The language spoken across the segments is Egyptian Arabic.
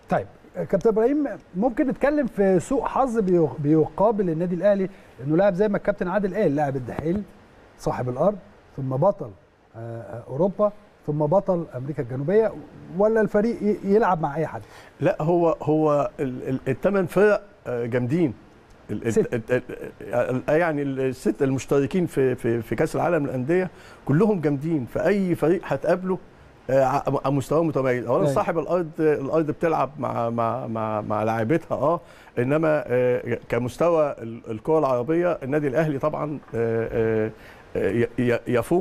طيب كابتن ابراهيم ممكن نتكلم في سوء حظ بيق- بيقابل النادي الاهلي انه لاعب زي ما الكابتن عادل قال لاعب الدحيل صاحب الارض ثم بطل آه، آه، اوروبا ثم بطل امريكا الجنوبيه ولا الفريق ي- يلعب مع اي حد لا هو هو الثمان فرق آه، جامدين ال- ال- ست. ال- ال- يعني الست المشتركين في في في كاس العالم للانديه كلهم جامدين فاي فريق هتقابله آه، ع- مستواه متميز اولا أيوة. صاحب الارض الارض بتلعب مع مع مع مع لاعيبتها اه انما آه، كمستوى ال- الكره العربيه النادي الاهلي طبعا آه، آه، ي- ي- يفوق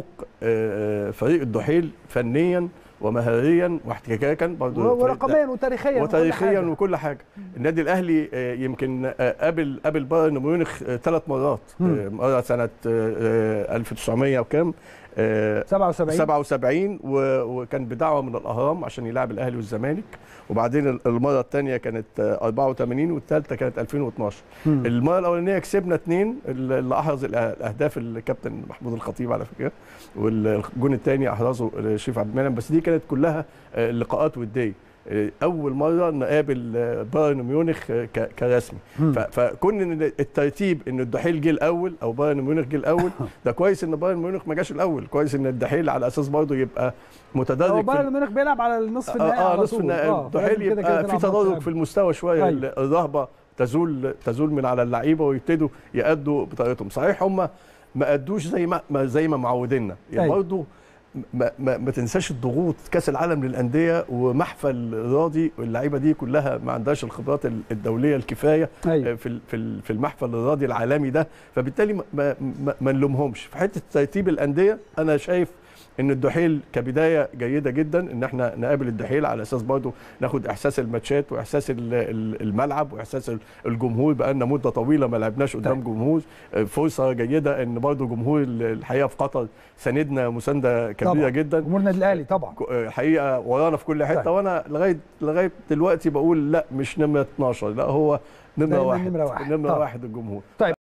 آه، فريق الدحيل فنيا ومهاريا واحتكاكا برضه فريق- ورقميا وتاريخيا وكل وتاريخيا حاجة. وكل حاجه النادي الاهلي آه، يمكن آه، قابل قابل بايرن ميونخ ثلاث مرات مم. آه، مره سنه آه، آه، 1900 وكام آه، 77 77 و- وكان بدعوه من الاهرام عشان يلعب الاهلي والزمالك وبعدين المره الثانيه كانت آه، 84 والثالثه كانت 2012 مم. المره الاولانيه كسبنا اثنين اللي احرز الأه- الاهداف الكابتن محمود الخطيب على فكره والجون الثاني احرزه شريف عبد المنعم بس دي كانت كلها آه، لقاءات وديه آه، اول مره نقابل آه، بايرن ميونخ آه، ك- كرسمي مم. ف- فكون ان الترتيب ان الدحيل جه الاول او بايرن ميونخ جه الاول ده كويس ان بايرن ميونخ ما جاش الاول كويس ان الدحيل على اساس برضه يبقى هو متدرج في بايرن ميونخ بيلعب على النصف النهائي اه على نصف طول. النهائي آه، الدحيل فلازم كده كده يبقى في تلعب تدرج ماتش في المستوى شويه أيوة. الرهبه تزول تزول من على اللعيبه ويبتدوا يأدوا بطريقتهم صحيح هم ما أدوش زي ما ما- زي ما معودينا يعني أيوة. برضه ما, ما, ما تنساش الضغوط كاس العالم للانديه ومحفل راضي واللعيبه دي كلها ما عندهاش الخبرات ال- الدوليه الكفايه أيوة. في ال- في ال- في المحفل الراضي العالمي ده فبالتالي ما, ما, ما- ما نلومهمش في حته ترتيب الانديه انا شايف ان الدحيل كبدايه جيده جدا ان احنا نقابل الدحيل على اساس برضه ناخد احساس الماتشات واحساس ال- ال- الملعب واحساس ال- الجمهور بقى لنا مده طويله ما لعبناش قدام طيب. جمهور آه، فرصه جيده ان برضه جمهور ال- الحقيقه في قطر ساندنا مسانده كبيره طبعاً. جدا جمهور النادي الاهلي طبعا ك- آه، حقيقه ورانا في كل حته طيب. وانا لغايه لغايه دلوقتي بقول لا مش نمره 12 لا هو نمره دايماً واحد نمرة واحد. نمره طبعاً. واحد الجمهور طيب